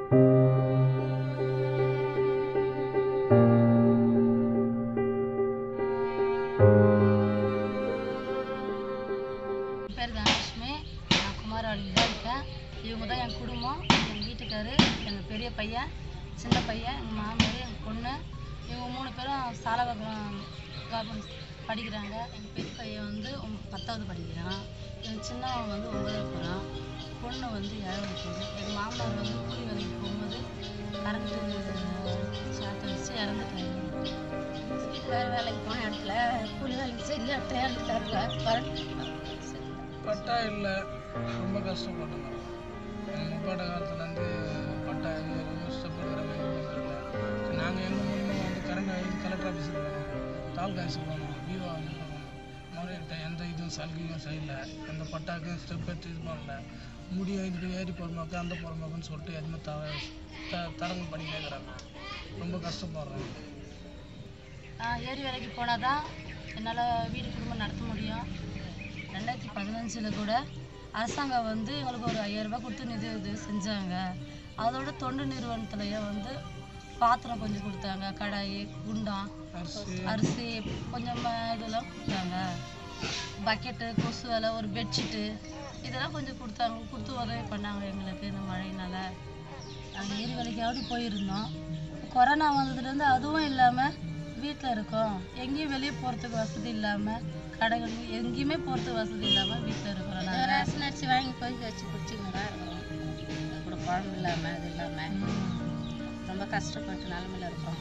என் பேர் தனலட்சுமி நான் குமாரவாடியில் தான் இருக்கேன் இவங்க தான் என் குடும்பம் எங்கள் வீட்டுக்காரு எங்கள் பெரிய பையன் சின்ன பையன் எங்கள் மாமியார் எங்கள் பொண்ணு இவங்க மூணு பேரும் சாலவகம் கவர்மெண்ட் படிக்கிறாங்க எங்கள் பெரிய பையன் வந்து ஒம்- பத்தாவது படிக்கிறான் எங்கள் சின்னவன் வந்து ஒன்பதாவது போகிறான் பொண்ணு வந்து ஏழாவது போகுது எங்கள் மாமனார் வந்து கூலி வேலைக்கு போகும்போது கரண்ட்டு ஷார்ட் அடிச்சு இறந்துட்டாங்க வேறு வேலைக்கு போன இடத்துல கூலி வேலைக்கு செஞ்சு இடத்துல இறந்துட்டாருல கரண்ட் பட்டா இல்லை ரொம்ப கஷ்டப்பட்டோம் எங்கள் முப்பாட்ட காலத்துலேருந்து பட்டா எதுவும் கஷ்டப்படுற மாதிரி இல்லை நாங்கள் எங்கள் மூலியமாக வந்து கரண்ட் கலெக்டர் ஆஃபீஸுக்கு போனோம் தாலுக்கா ஆஃபீஸுக்கு போனோம் விவோ ஆஃபீஸ் போனோம் முறையிட்ட எந்த இதுவும் சலுகையும் செய்யல எந்த பட்டாக்கும் ஸ்டெப் எடுத்து இது பண்ணல முடியும் இதுக்கு ஏறி போகிறமாக்கு அந்த போகிறமாக்குன்னு சொல்லிட்டு எதுவுமே த த தரங்கள் பண்ணி கேட்குறாங்க ரொம்ப கஷ்டப்படுறோம் நான் ஏரி வேலைக்கு போனால் தான் என்னால் வீடு குடும்பம் நடத்த முடியும் ரெண்டாயிரத்தி பதினஞ்சில் கூட அரசாங்கம் வந்து எங்களுக்கு ஒரு ஐயாயிரம் ரூபாய் கொடுத்து நிதி உதவி செஞ்சாங்க அதோட தொண்டு நிறுவனத்துலேயே வந்து பாத்திரம் கொஞ்சம் கொடுத்தாங்க கடாய் குண்டான் அரிசி அரிசி கொஞ்சம் ம- இதெல்லாம் கொடுத்தாங்க பக்கெட்டு கொசு வேலை ஒரு பெட்ஷீட்டு இதெல்லாம் கொஞ்சம் கொடுத்தாங்க கொடுத்து உதவி பண்ணாங்க எங்களுக்கு இந்த மழையினால நாங்கள் ஏரி வேலைக்காவது போயிருந்தோம் கொரோனா வந்ததுலேருந்து அதுவும் இல்லாமல் வீட்டில் இருக்கோம் எங்கேயும் வெளியே போகிறதுக்கு வசதி இல்லாமல் கடைகள் எங்கேயுமே போகிறதுக்கு வசதி இல்லாமல் வீட்டில் இருக்கிறோம் நாங்கள் ரேஷன் அரிசி வாங்கி கொதிக்க வச்சு குடிச்சின்னு தான் இருக்கிறோம் அது கூட குழம்பு இல்லாமல் அது இல்லாமல் ரொம்ப கஷ்டப்பட்டு நிலமையில இருக்கோம்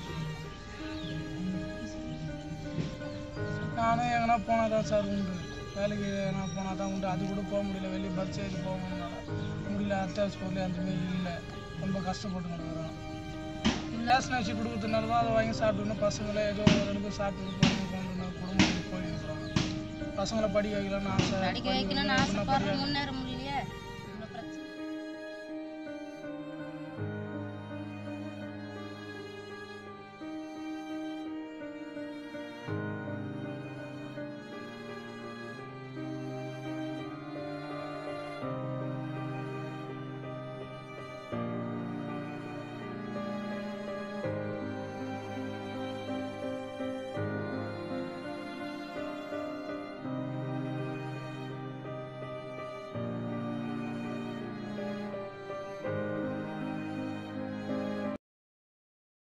நானும் எங்கன்னா போனால் தான் சார் உண்டு வேலைக்கு எங்கன்னா போனால் தான் உண்டு அது கூட போக முடியல வெளியே பஸ் ஏறி போகணும்னால முடியல அத்தியாவசிய பொருள் அந்த மாரி இல்லை ரொம்ப கஷ்டப்பட்டு கிடக்குறோம் ரேஷன் அரிசி கொடுக்கறதுனால தான் அதை வாங்கி சாப்பிட்டுக்கணும் பசங்களே ஏதோ ஒரு ரெண்டு பேர் சாப்பிட்டு போகணும் போகணும் குடும்பத்துக்கு போயிருக்கிறோம் பசங்களை படிக்க வைக்கலாம்னு ஆசை படிக்க வைக்கணும்னு ஆசைப்படுறோம் முன்னேற முடியல